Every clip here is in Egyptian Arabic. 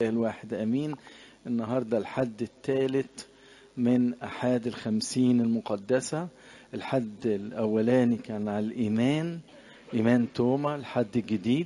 الإله الواحد أمين النهاردة الحد الثالث من أحاد الخمسين المقدسة الحد الأولاني كان على الإيمان إيمان توما الحد الجديد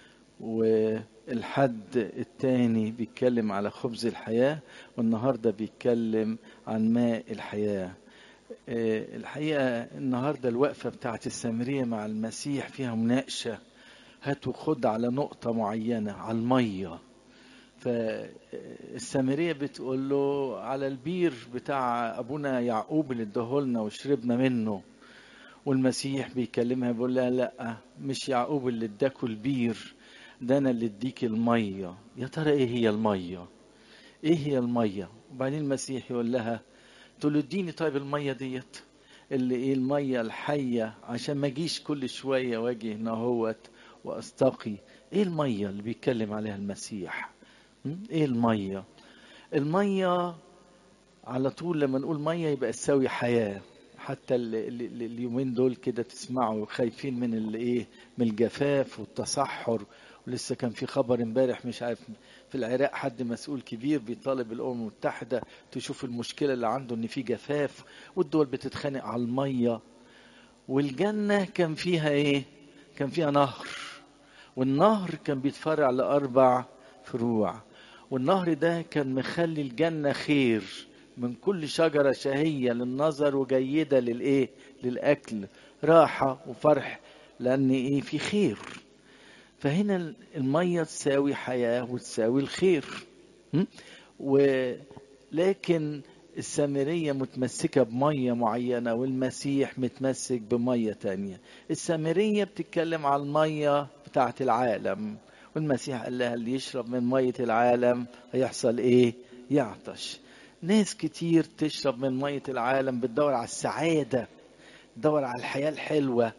والحد الثاني بيتكلم على خبز الحياة والنهاردة بيتكلم عن ماء الحياة الحقيقة النهاردة الوقفة بتاعت السامرية مع المسيح فيها مناقشة هات وخد على نقطة معينة على المية فالسامرية بتقول له على البير بتاع أبونا يعقوب اللي اداهولنا وشربنا منه والمسيح بيكلمها بيقول لها لا مش يعقوب اللي اداكوا البير ده انا اللي اديك الميه يا ترى ايه هي الميه ايه هي الميه وبعدين المسيح يقول لها تقول له اديني طيب الميه ديت اللي ايه الميه الحيه عشان ما اجيش كل شويه واجي هنا اهوت واستقي ايه الميه اللي بيتكلم عليها المسيح ايه الميه الميه على طول لما نقول ميه يبقى تساوي حياه حتى اليومين دول كده تسمعوا خايفين من الايه من الجفاف والتصحر ولسه كان في خبر امبارح مش عارف في العراق حد مسؤول كبير بيطالب الامم المتحده تشوف المشكله اللي عنده ان في جفاف والدول بتتخانق على الميه والجنه كان فيها ايه كان فيها نهر والنهر كان بيتفرع لاربع فروع والنهر ده كان مخلي الجنه خير من كل شجرة شهية للنظر وجيدة للإيه؟ للأكل راحة وفرح لأن إيه في خير فهنا المية تساوي حياة وتساوي الخير ولكن السامرية متمسكة بمية معينة والمسيح متمسك بمية تانية السامرية بتتكلم على المية بتاعة العالم والمسيح قال لها اللي يشرب من مية العالم هيحصل ايه يعطش ناس كتير تشرب من مية العالم بتدور على السعادة تدور على الحياة الحلوة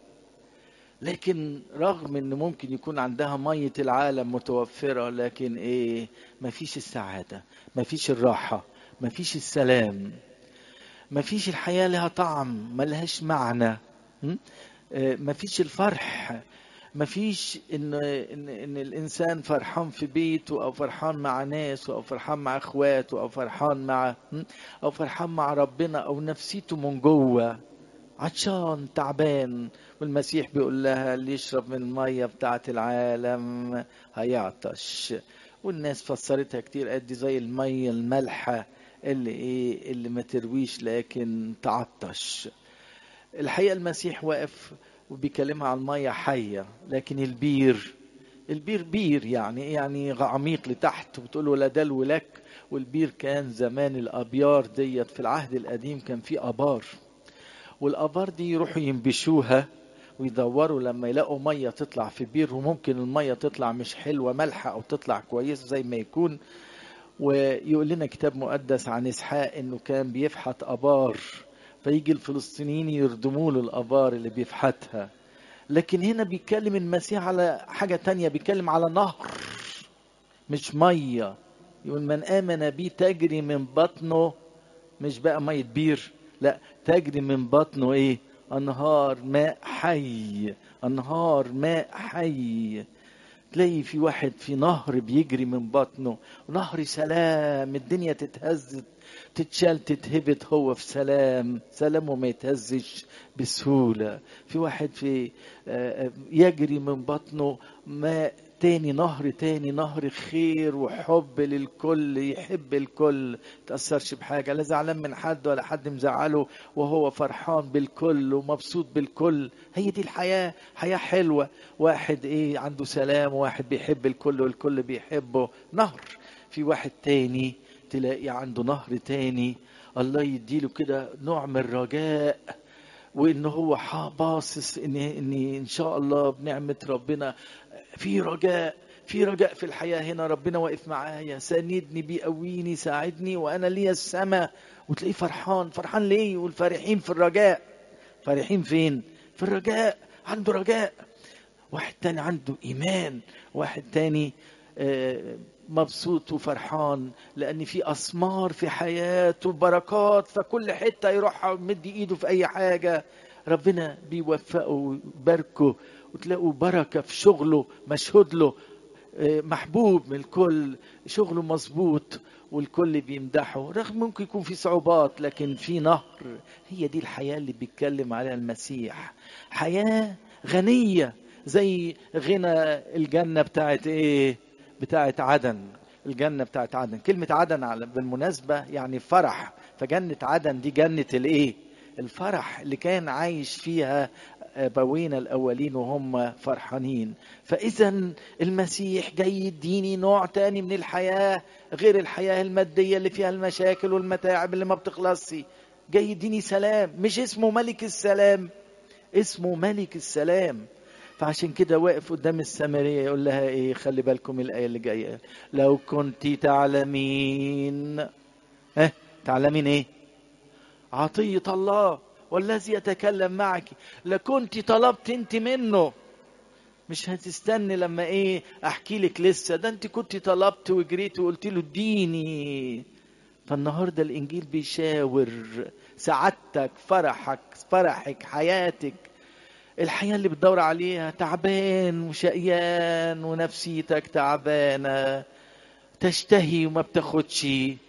لكن رغم ان ممكن يكون عندها مية العالم متوفرة لكن ايه مفيش السعادة مفيش الراحة مفيش السلام مفيش الحياة لها طعم ملهاش معنى مفيش الفرح مفيش ان ان ان الانسان فرحان في بيته او فرحان مع ناس او فرحان مع اخواته او فرحان مع او فرحان مع ربنا او نفسيته من جوه عطشان تعبان والمسيح بيقول لها اللي يشرب من الميه بتاعه العالم هيعطش والناس فسرتها كتير قد زي الميه المالحه اللي ايه اللي ما ترويش لكن تعطش الحقيقه المسيح واقف وبيكلمها عن المية حية لكن البير البير بير يعني يعني عميق لتحت وبتقول له لا دلو لك والبير كان زمان الابيار ديت في العهد القديم كان في ابار والابار دي يروحوا ينبشوها ويدوروا لما يلاقوا ميه تطلع في بير وممكن الميه تطلع مش حلوه مالحه او تطلع كويسه زي ما يكون ويقول لنا كتاب مقدس عن اسحاق انه كان بيفحت ابار فيجي الفلسطينيين يردموا له الابار اللي بيفحتها لكن هنا بيتكلم المسيح على حاجه تانية بيتكلم على نهر مش ميه يقول من امن بي تجري من بطنه مش بقى ميه بير لا تجري من بطنه ايه انهار ماء حي انهار ماء حي تلاقي في واحد في نهر بيجري من بطنه نهر سلام الدنيا تتهز تتشال تتهبط هو في سلام سلامه ما يتهزش بسهولة في واحد في يجري من بطنه ماء تاني نهر تاني نهر خير وحب للكل يحب الكل تأثرش بحاجة لا زعلان من حد ولا حد مزعله وهو فرحان بالكل ومبسوط بالكل هي دي الحياة حياة حلوة واحد ايه عنده سلام وواحد بيحب الكل والكل بيحبه نهر في واحد تاني تلاقي عنده نهر تاني الله يديله كده نوع من الرجاء وان هو باصص ان ان ان شاء الله بنعمه ربنا في رجاء في رجاء في الحياه هنا ربنا واقف معايا ساندني بيقويني ساعدني وانا ليا السماء وتلاقيه فرحان فرحان ليه يقول فرحين في الرجاء فرحين فين في الرجاء عنده رجاء واحد تاني عنده ايمان واحد تاني آه مبسوط وفرحان لان في اسمار في حياته بركات فكل حته يروح مد ايده في اي حاجه ربنا بيوفقه ويباركه وتلاقوا بركه في شغله مشهود له محبوب من الكل شغله مظبوط والكل بيمدحه رغم ممكن يكون في صعوبات لكن في نهر هي دي الحياة اللي بيتكلم عليها المسيح حياة غنية زي غنى الجنة بتاعت ايه بتاعت عدن الجنة بتاعت عدن كلمة عدن بالمناسبة يعني فرح فجنة عدن دي جنة الايه الفرح اللي كان عايش فيها ابوينا الاولين وهم فرحانين فاذا المسيح جاي يديني نوع تاني من الحياه غير الحياه الماديه اللي فيها المشاكل والمتاعب اللي ما بتخلصش جاي يديني سلام مش اسمه ملك السلام اسمه ملك السلام فعشان كده واقف قدام السامرية يقول لها ايه خلي بالكم الآية اللي جاية لو كنت تعلمين اه تعلمين ايه عطية الله والذي يتكلم معك لكنت طلبت انت منه مش هتستني لما ايه احكي لك لسه ده انت كنت طلبت وجريت وقلت له اديني فالنهارده الانجيل بيشاور سعادتك فرحك فرحك حياتك الحياه اللي بتدور عليها تعبان وشقيان ونفسيتك تعبانه تشتهي وما بتاخدش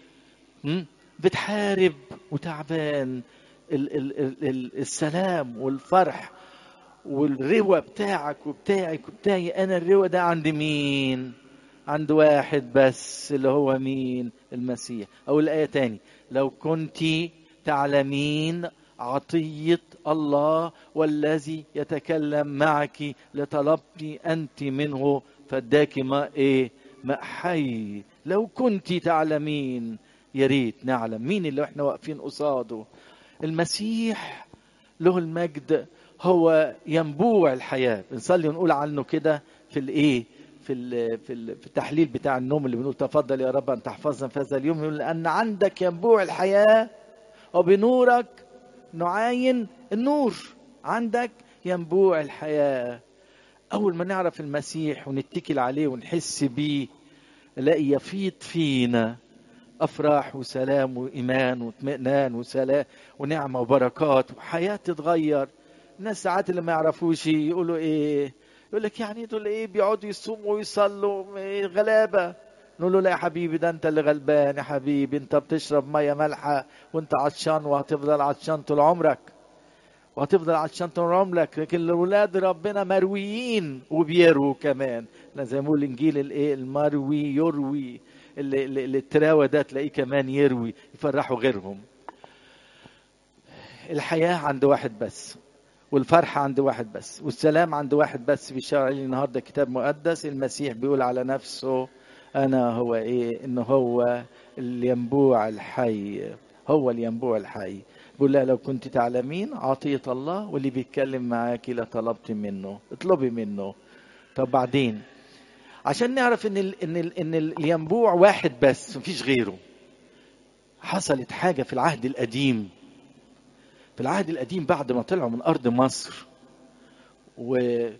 بتحارب وتعبان ال ال ال ال السلام والفرح والروى بتاعك وبتاعك وبتاعي انا الروى ده عند مين عند واحد بس اللي هو مين المسيح او الايه تاني لو كنت تعلمين عطيه الله والذي يتكلم معك لطلبت انت منه فاداك ماء ايه ماء حي لو كنت تعلمين يا ريت نعلم مين اللي احنا واقفين قصاده المسيح له المجد هو ينبوع الحياه بنصلي ونقول عنه كده في الايه في ال في, ال في التحليل بتاع النوم اللي بنقول تفضل يا رب ان تحفظنا في هذا اليوم يقول لان عندك ينبوع الحياه وبنورك نعاين النور عندك ينبوع الحياه اول ما نعرف المسيح ونتكل عليه ونحس بيه نلاقي يفيض فينا افراح وسلام وايمان واطمئنان وسلام ونعمه وبركات وحياه تتغير الناس ساعات اللي ما يعرفوش يقولوا ايه يقول لك يعني دول ايه بيقعدوا يصوموا ويصلوا إيه غلابه نقول له لا يا حبيبي ده انت اللي غلبان يا حبيبي انت بتشرب ميه مالحه وانت عطشان وهتفضل عطشان طول عمرك وهتفضل عطشان طول عمرك لكن اولاد ربنا مرويين وبيرووا كمان زي ما بيقول الانجيل الايه المروي يروي اللي, اللي التراوى ده تلاقيه كمان يروي يفرحوا غيرهم الحياة عند واحد بس والفرحة عند واحد بس والسلام عند واحد بس بيشاور عليه النهاردة كتاب مقدس المسيح بيقول على نفسه أنا هو إيه إن هو الينبوع الحي هو الينبوع الحي بيقول لها لو كنت تعلمين عطية الله واللي بيتكلم معاكي لطلبت منه اطلبي منه طب بعدين عشان نعرف ان ال ان ال ان الينبوع واحد بس مفيش غيره حصلت حاجه في العهد القديم في العهد القديم بعد ما طلعوا من ارض مصر ولقوا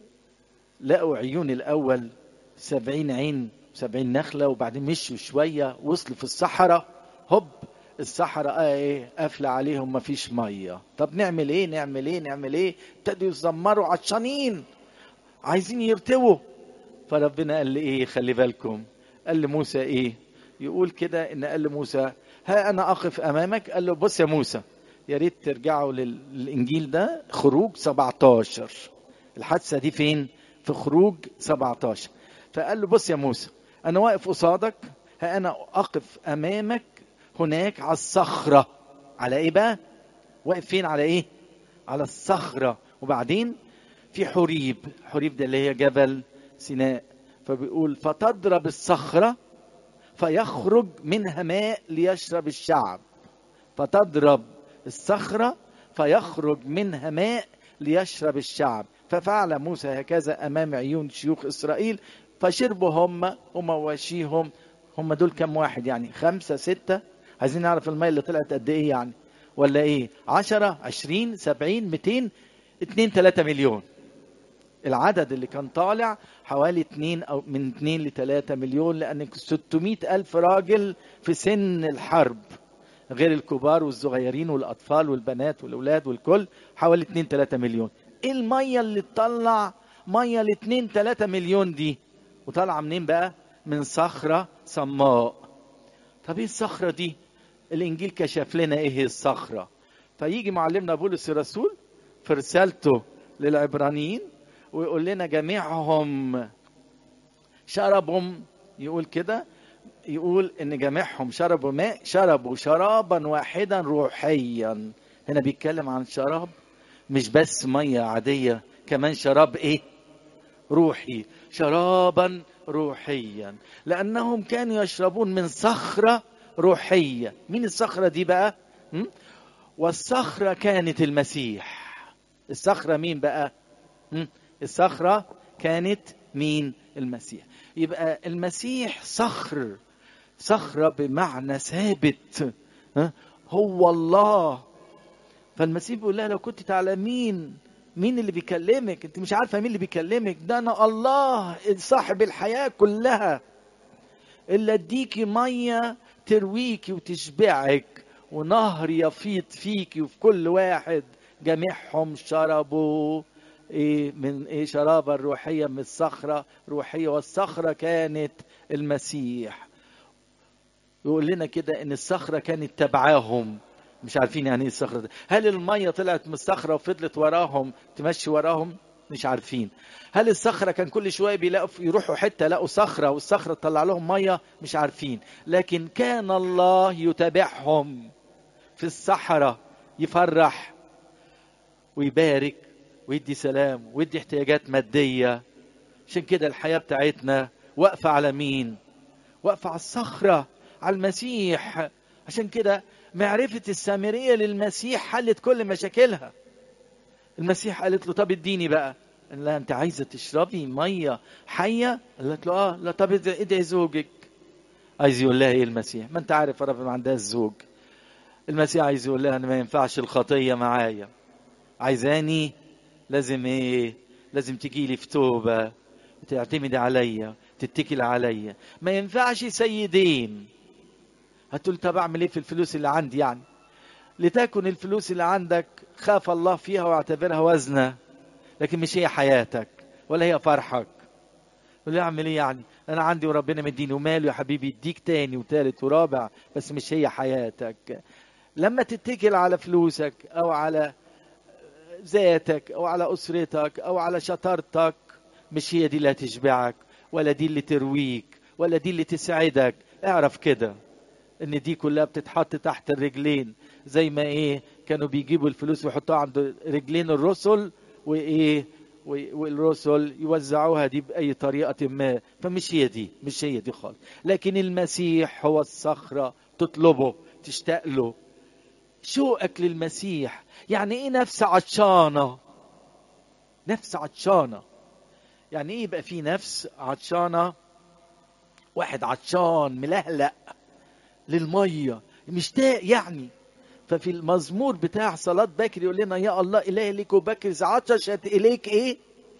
عيون الاول سبعين عين سبعين نخلة وبعدين مشوا شوية وصلوا في الصحراء هوب الصحراء ايه قافلة عليهم مفيش مية طب نعمل ايه نعمل ايه نعمل ايه ابتدوا يتذمروا عطشانين عايزين يرتووا فربنا قال لي ايه خلي بالكم قال لموسى ايه يقول كده ان قال لموسى ها انا اقف امامك قال له بص يا موسى يا ريت ترجعوا للانجيل ده خروج 17 الحادثه دي فين في خروج 17 فقال له بص يا موسى انا واقف قصادك ها انا اقف امامك هناك على الصخره على ايه بقى واقف فين على ايه على الصخره وبعدين في حريب حريب ده اللي هي جبل سيناء فبيقول فتضرب الصخرة فيخرج منها ماء ليشرب الشعب فتضرب الصخرة فيخرج منها ماء ليشرب الشعب ففعل موسى هكذا أمام عيون شيوخ إسرائيل فشربوا هم ومواشيهم هم دول كم واحد يعني خمسة ستة عايزين نعرف الماء اللي طلعت قد إيه يعني ولا إيه عشرة عشرين سبعين ميتين اتنين تلاتة مليون العدد اللي كان طالع حوالي 2 او من 2 ل 3 مليون لان 600 الف راجل في سن الحرب غير الكبار والصغيرين والاطفال والبنات والاولاد والكل حوالي 2 3 مليون ايه الميه اللي تطلع ميه ل 2 3 مليون دي وطالعه منين بقى من صخره صماء طب ايه الصخره دي الانجيل كشف لنا ايه هي الصخره فيجي معلمنا بولس الرسول في رسالته للعبرانيين ويقول لنا جميعهم شربهم يقول كده يقول ان جميعهم شربوا ماء شربوا شرابا واحدا روحيا هنا بيتكلم عن شراب مش بس ميه عاديه كمان شراب ايه روحي شرابا روحيا لانهم كانوا يشربون من صخره روحيه مين الصخره دي بقى م? والصخره كانت المسيح الصخره مين بقى م? الصخره كانت مين المسيح يبقى المسيح صخر صخره بمعنى ثابت هو الله فالمسيح بيقول لها لو كنت تعلمين مين اللي بيكلمك انت مش عارفه مين اللي بيكلمك ده انا الله صاحب الحياه كلها اللي اديكي ميه ترويكي وتشبعك ونهر يفيض فيكي وفي كل واحد جميعهم شربوا إيه من إيه شرابا روحيا من الصخرة روحية والصخرة كانت المسيح يقول لنا كده إن الصخرة كانت تبعاهم مش عارفين يعني ايه الصخره دي هل الميه طلعت من الصخره وفضلت وراهم تمشي وراهم مش عارفين هل الصخره كان كل شويه بيلاقوا يروحوا حته لقوا صخره والصخره تطلع لهم ميه مش عارفين لكن كان الله يتابعهم في الصحراء يفرح ويبارك ويدي سلام ويدي احتياجات ماديه عشان كده الحياه بتاعتنا واقفه على مين واقفه على الصخره على المسيح عشان كده معرفة السامرية للمسيح حلت كل مشاكلها المسيح قالت له طب اديني بقى قال لها انت عايزة تشربي مية حية قالت له اه لا طب ادعي زوجك عايز يقول لها ايه المسيح ما انت عارف يا رب ما عندها الزوج المسيح عايز يقول لها انا ما ينفعش الخطية معايا عايزاني لازم ايه لازم تجي لي في توبة وتعتمد عليا تتكل عليا ما ينفعش سيدين هتقول طب اعمل ايه في الفلوس اللي عندي يعني لتكن الفلوس اللي عندك خاف الله فيها واعتبرها وزنه لكن مش هي حياتك ولا هي فرحك تقول اعمل ايه يعني انا عندي وربنا مديني وماله يا حبيبي يديك تاني وتالت ورابع بس مش هي حياتك لما تتكل على فلوسك او على ذاتك او على اسرتك او على شطارتك مش هي دي اللي هتشبعك ولا دي اللي ترويك ولا دي اللي تسعدك اعرف كده ان دي كلها بتتحط تحت الرجلين زي ما ايه كانوا بيجيبوا الفلوس ويحطوها عند رجلين الرسل وايه والرسل يوزعوها دي باي طريقه ما فمش هي دي مش هي دي خالص لكن المسيح هو الصخره تطلبه تشتاق له شوقك للمسيح يعني ايه نفس عطشانه نفس عطشانه يعني ايه يبقى في نفس عطشانه واحد عطشان ملهلق للميه مشتاق يعني ففي المزمور بتاع صلاة بكر يقول لنا يا الله إله ليك وبكر عطشت إليك إيه؟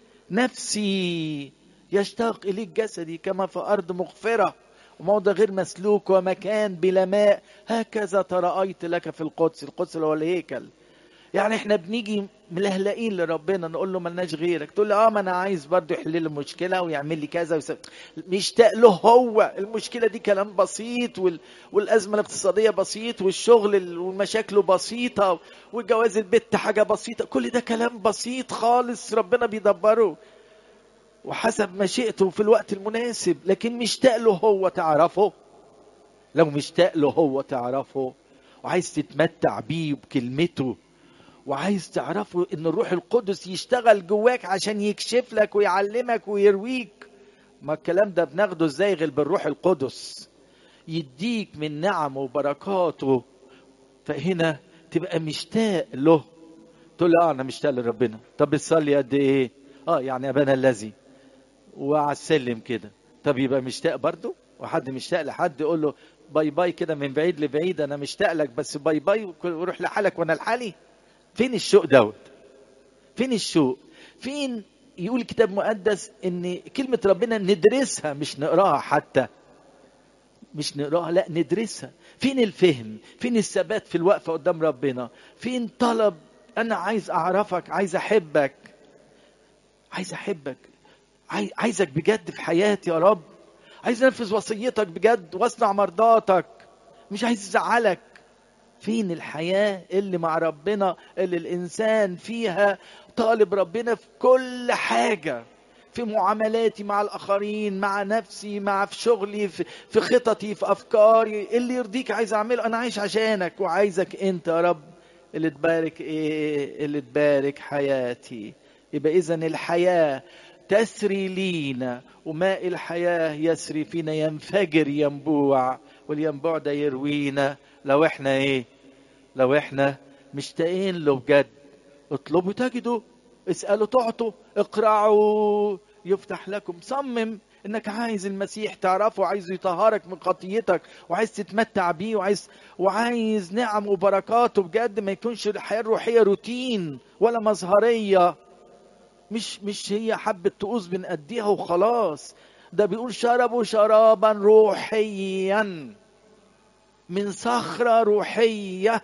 نفسي يشتاق إليك جسدي كما في أرض مغفرة وموضع غير مسلوك ومكان بلا ماء هكذا ترأيت لك في القدس القدس اللي هو الهيكل يعني احنا بنيجي ملهلقين لربنا نقول له ملناش غيرك تقول لي اه ما انا عايز برضه يحل لي المشكله ويعمل لي كذا ويسوي مشتاق له هو المشكله دي كلام بسيط وال... والازمه الاقتصاديه بسيط والشغل ومشاكله بسيطه وجواز البت حاجه بسيطه كل ده كلام بسيط خالص ربنا بيدبره وحسب مشيئته في الوقت المناسب لكن مشتاق له هو تعرفه لو مشتاق له هو تعرفه وعايز تتمتع بيه وبكلمته وعايز تعرفه ان الروح القدس يشتغل جواك عشان يكشف لك ويعلمك ويرويك ما الكلام ده بناخده ازاي غير بالروح القدس يديك من نعمه وبركاته فهنا تبقى مشتاق له تقول له اه انا مشتاق لربنا طب بتصلي قد ايه اه يعني ابانا الذي وعلى السلم كده طب يبقى مشتاق برضه وحد مشتاق لحد يقول له باي باي كده من بعيد لبعيد انا مشتاق لك بس باي باي وروح لحالك وانا لحالي فين الشوق دوت فين الشوق فين يقول الكتاب المقدس ان كلمة ربنا ندرسها مش نقراها حتى مش نقراها لا ندرسها فين الفهم فين الثبات في الوقفة قدام ربنا فين طلب انا عايز اعرفك عايز احبك عايز احبك عايزك بجد في حياتي يا رب عايز انفذ وصيتك بجد واصنع مرضاتك مش عايز ازعلك فين الحياة اللي مع ربنا اللي الإنسان فيها طالب ربنا في كل حاجة في معاملاتي مع الآخرين مع نفسي مع في شغلي في, في خططي في أفكاري اللي يرضيك عايز أعمله أنا عايش عشانك وعايزك أنت يا رب اللي تبارك إيه اللي تبارك حياتي يبقى إذا الحياة تسري لينا وماء الحياة يسري فينا ينفجر ينبوع والينبوع ده يروينا لو احنا ايه لو احنا مشتاقين له بجد اطلبوا تجدوا اسألوا تعطوا اقرعوا يفتح لكم صمم انك عايز المسيح تعرفه عايز يطهرك من خطيتك وعايز تتمتع بيه وعايز وعايز نعم وبركاته بجد ما يكونش الحياه الروحيه روتين ولا مظهريه مش مش هي حبه طقوس بنأديها وخلاص ده بيقول شربوا شرابا روحيا من صخره روحيه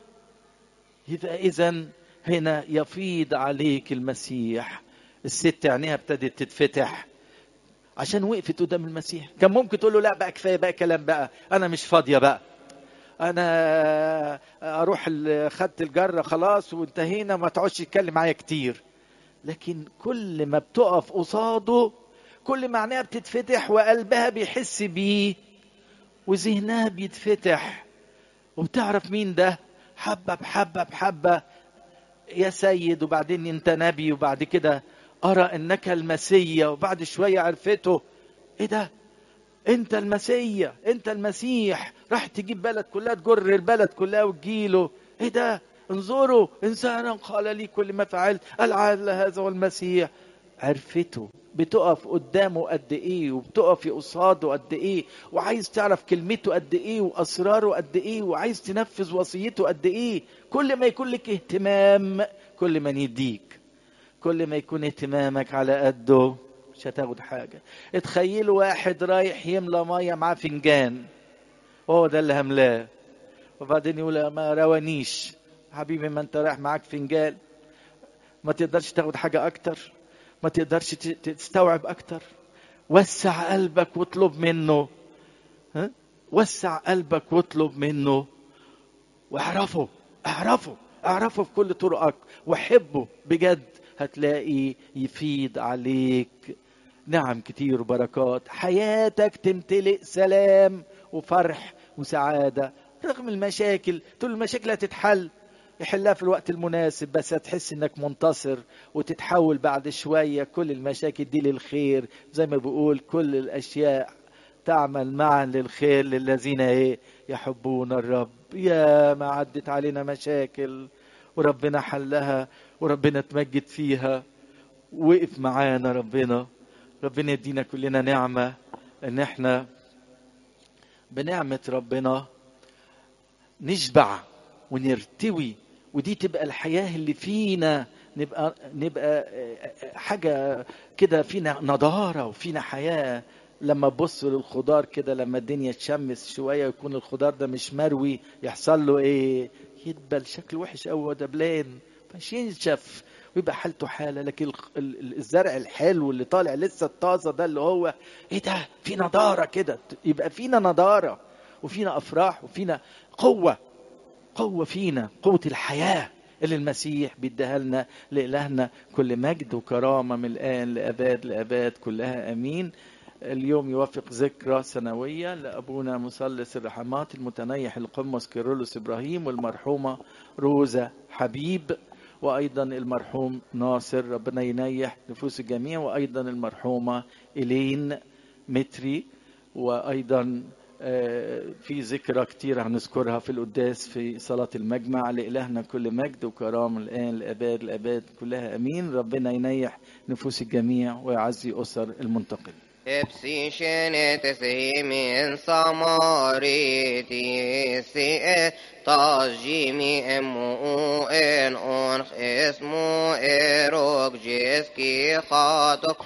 يبقى اذا هنا يفيض عليك المسيح الست عينيها ابتدت تتفتح عشان وقفت قدام المسيح كان ممكن تقول له لا بقى كفايه بقى كلام بقى انا مش فاضيه بقى انا اروح خدت الجره خلاص وانتهينا ما تقعدش تتكلم معايا كتير لكن كل ما بتقف قصاده كل ما عينيها بتتفتح وقلبها بيحس بيه وذهنها بيتفتح وبتعرف مين ده حبه بحبه بحبه يا سيد وبعدين انت نبي وبعد كده ارى انك المسيا وبعد شويه عرفته ايه ده انت المسيا انت المسيح راح تجيب بلد كلها تجر البلد كلها وتجيله ايه ده انظروا انسانا قال لي كل ما فعلت العال هذا هو المسيح عرفته بتقف قدامه قد ايه وبتقف قصاده قد ايه وعايز تعرف كلمته قد ايه واسراره قد ايه وعايز تنفذ وصيته قد ايه كل ما يكون لك اهتمام كل ما يديك كل ما يكون اهتمامك على قده مش هتاخد حاجة اتخيلوا واحد رايح يملى مية معاه فنجان وهو ده اللي هملاه وبعدين يقول ما روانيش حبيبي ما انت رايح معاك فنجان ما تقدرش تاخد حاجة اكتر ما تقدرش تستوعب اكتر وسع قلبك واطلب منه ها؟ وسع قلبك واطلب منه واعرفه اعرفه اعرفه في كل طرقك وحبه بجد هتلاقي يفيد عليك نعم كتير وبركات حياتك تمتلئ سلام وفرح وسعادة رغم المشاكل تقول المشاكل هتتحل يحلها في الوقت المناسب بس هتحس انك منتصر وتتحول بعد شوية كل المشاكل دي للخير زي ما بقول كل الاشياء تعمل معا للخير للذين ايه يحبون الرب يا ما عدت علينا مشاكل وربنا حلها وربنا تمجد فيها وقف معانا ربنا ربنا يدينا كلنا نعمة ان احنا بنعمة ربنا نشبع ونرتوي ودي تبقى الحياة اللي فينا نبقى نبقى حاجة كده فينا نضارة وفينا حياة لما تبص للخضار كده لما الدنيا تشمس شوية يكون الخضار ده مش مروي يحصل له ايه يدبل شكله وحش قوي دبلان مش ينشف ويبقى حالته حالة لكن الزرع الحلو اللي طالع لسه الطازة ده اللي هو ايه ده في نضارة كده يبقى فينا نضارة وفينا أفراح وفينا قوة قوة فينا قوة الحياة اللي المسيح بيديها لنا لإلهنا كل مجد وكرامة من الآن لأباد لأباد كلها أمين اليوم يوافق ذكرى سنوية لأبونا مثلث الرحمات المتنيح القمص كيرلس إبراهيم والمرحومة روزا حبيب وأيضا المرحوم ناصر ربنا ينيح نفوس الجميع وأيضا المرحومة إلين متري وأيضا في ذكرى كتير هنذكرها في القداس في صلاة المجمع لإلهنا كل مجد وكرام الآن لأباد الأباد كلها أمين ربنا ينيح نفوس الجميع ويعزي أسر المنتقل Epsi shenet min samariti si tajimi emu en on esmu erok jeski khatok